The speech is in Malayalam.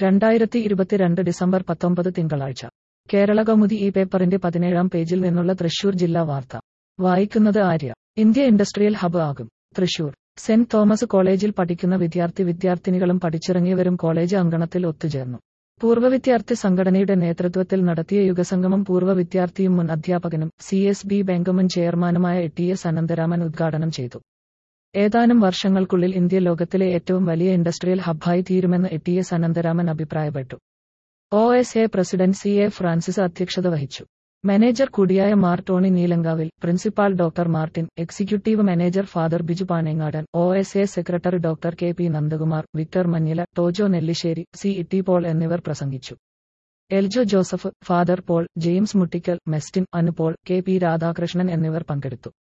രണ്ടായിരത്തി ഇരുപത്തിരണ്ട് ഡിസംബർ പത്തൊമ്പത് തിങ്കളാഴ്ച കേരള കൗമുദി ഈ പേപ്പറിന്റെ പതിനേഴാം പേജിൽ നിന്നുള്ള തൃശൂർ ജില്ലാ വാർത്ത വായിക്കുന്നത് ആര്യ ഇന്ത്യ ഇൻഡസ്ട്രിയൽ ഹബ് ആകും തൃശൂർ സെന്റ് തോമസ് കോളേജിൽ പഠിക്കുന്ന വിദ്യാർത്ഥി വിദ്യാർത്ഥിനികളും പഠിച്ചിറങ്ങിയവരും കോളേജ് അങ്കണത്തിൽ ഒത്തുചേർന്നു പൂർവ്വ വിദ്യാർത്ഥി സംഘടനയുടെ നേതൃത്വത്തിൽ നടത്തിയ യുഗസംഗമം പൂർവ്വ വിദ്യാർത്ഥിയും മുൻ അധ്യാപകനും സി എസ് ബി ബാങ്ക് മുൻ ചെയർമാനുമായ ടി എസ് അനന്തരാമൻ ഉദ്ഘാടനം ചെയ്തു ഏതാനും വർഷങ്ങൾക്കുള്ളിൽ ഇന്ത്യ ലോകത്തിലെ ഏറ്റവും വലിയ ഇൻഡസ്ട്രിയൽ ഹബ്ബായി തീരുമെന്ന് ടി എസ് അനന്തരാമൻ അഭിപ്രായപ്പെട്ടു O S A president C A Francis അധ്യക്ഷത വഹിച്ചു മാനേജർ കൂടിയായ Mar Tony Neelankavil principal doctor Martin executive manager father Biju Panengadan O S A secretary doctor K P Nandakumar Victor Manjila Tojo Nellissery C E Paul എന്നിവർ പ്രസംഗിച്ചു Eljo Joseph father Paul James Muttikkal Mestin Anupaul K P Radhakrishnan എന്നിവർ പങ്കെടുത്തു